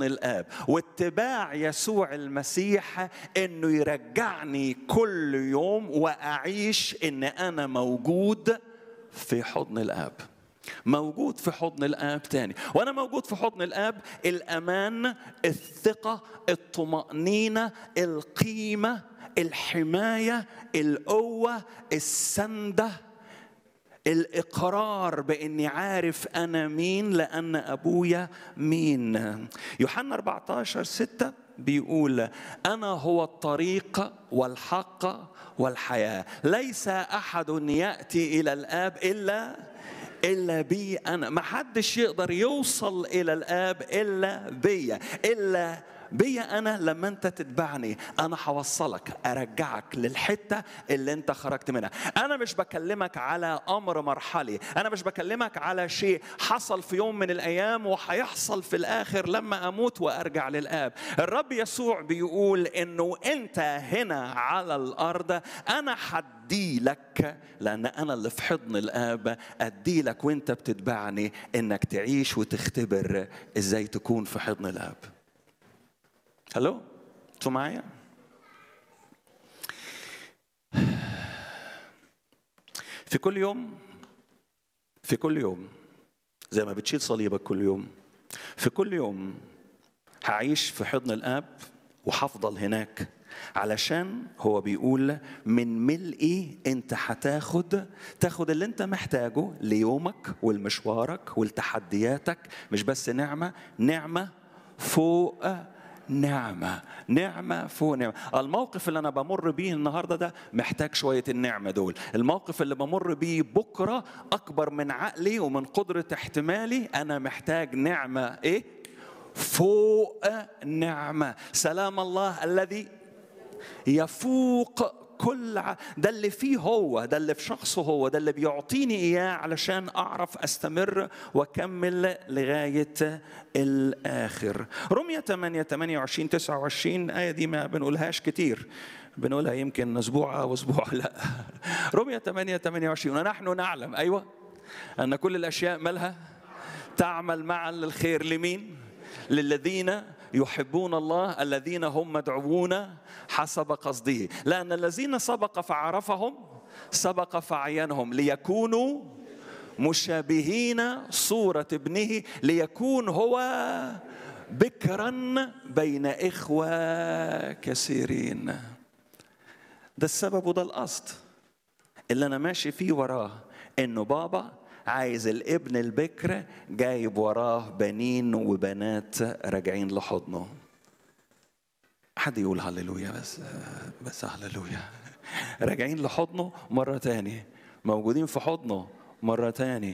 حضن الاب واتباع يسوع المسيح انه يرجعني كل يوم واعيش ان انا موجود في حضن الاب موجود في حضن الاب تاني وانا موجود في حضن الاب الامان الثقه الطمانينه القيمه الحمايه القوه السنده الاقرار باني عارف انا مين لان ابويا مين يوحنا 14 6 بيقول انا هو الطريق والحق والحياه ليس احد ياتي الى الاب الا الا بي انا ما حدش يقدر يوصل الى الاب الا بيا الا بيا انا لما انت تتبعني انا هوصلك ارجعك للحته اللي انت خرجت منها انا مش بكلمك على امر مرحلي انا مش بكلمك على شيء حصل في يوم من الايام وهيحصل في الاخر لما اموت وارجع للاب الرب يسوع بيقول انه انت هنا على الارض انا حدي لك لان انا اللي في حضن الاب ادي لك وانت بتتبعني انك تعيش وتختبر ازاي تكون في حضن الاب هلو انتوا معايا في كل يوم في كل يوم زي ما بتشيل صليبك كل يوم في كل يوم هعيش في حضن الاب وهفضل هناك علشان هو بيقول من ملئي انت هتاخد تاخد اللي انت محتاجه ليومك ولمشوارك ولتحدياتك مش بس نعمه نعمه فوق نعمة نعمة فوق نعمة الموقف اللي أنا بمر بيه النهاردة ده محتاج شوية النعمة دول الموقف اللي بمر بيه بكرة أكبر من عقلي ومن قدرة احتمالي أنا محتاج نعمة إيه فوق نعمة سلام الله الذي يفوق كل ع... ده اللي فيه هو ده اللي في شخصه هو ده اللي بيعطيني اياه علشان اعرف استمر واكمل لغايه الاخر رمية 8 28 29 الايه دي ما بنقولهاش كتير بنقولها يمكن اسبوع او اسبوع لا رمية 8 28 ونحن نعلم ايوه ان كل الاشياء مالها تعمل معا للخير لمين للذين يحبون الله الذين هم مدعوون حسب قصده لأن الذين سبق فعرفهم سبق فعينهم ليكونوا مشابهين صورة ابنه ليكون هو بكرا بين إخوة كثيرين ده السبب وده القصد اللي أنا ماشي فيه وراه إنه بابا عايز الابن البكر جايب وراه بنين وبنات راجعين لحضنه حد يقول هللويا بس بس هللويا راجعين لحضنه مرة تاني موجودين في حضنه مرة تاني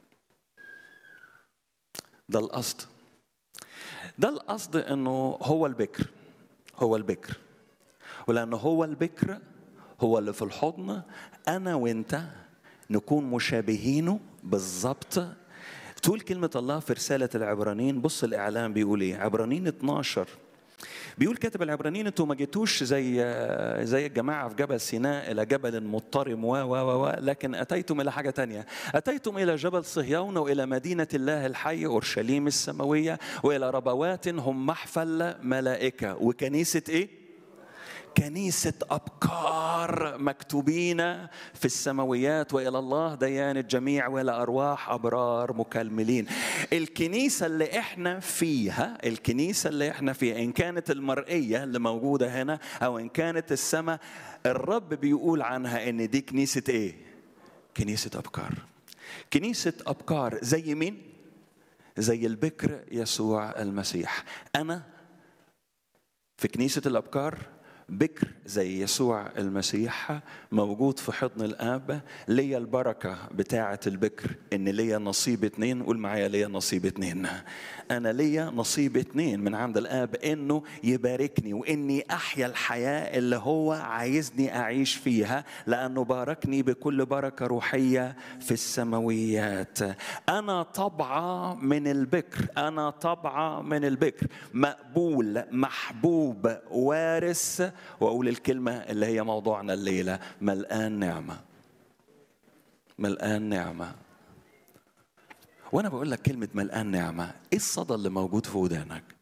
ده القصد ده القصد انه هو البكر هو البكر ولانه هو البكر هو اللي في الحضن انا وانت نكون مشابهينه بالظبط تقول كلمة الله في رسالة العبرانيين بص الإعلام بيقول إيه عبرانيين 12 بيقول كاتب العبرانيين انتوا ما جيتوش زي زي الجماعه في جبل سيناء الى جبل مضطرم و و و لكن اتيتم الى حاجه تانية اتيتم الى جبل صهيون والى مدينه الله الحي اورشليم السماويه والى ربوات هم محفل ملائكه وكنيسه ايه؟ كنيسة أبكار مكتوبين في السماويات وإلى الله ديان الجميع وإلى أرواح أبرار مكلملين الكنيسة اللي إحنا فيها الكنيسة اللي إحنا فيها إن كانت المرئية اللي موجودة هنا أو إن كانت السماء الرب بيقول عنها إن دي كنيسة إيه كنيسة أبكار كنيسة أبكار زي مين زي البكر يسوع المسيح أنا في كنيسة الأبكار بكر زي يسوع المسيح موجود في حضن الاب ليا البركه بتاعه البكر ان ليا نصيب اتنين قول معايا ليا نصيب اتنين انا ليا نصيب اتنين من عند الاب انه يباركني واني احيا الحياه اللي هو عايزني اعيش فيها لانه باركني بكل بركه روحيه في السماويات انا طبعه من البكر انا طبعه من البكر مقبول محبوب وارث واقول الكلمه اللي هي موضوعنا الليله ملقان نعمه ملقان نعمه وانا بقول لك كلمه ملقان نعمه ايه الصدى اللي موجود في ودانك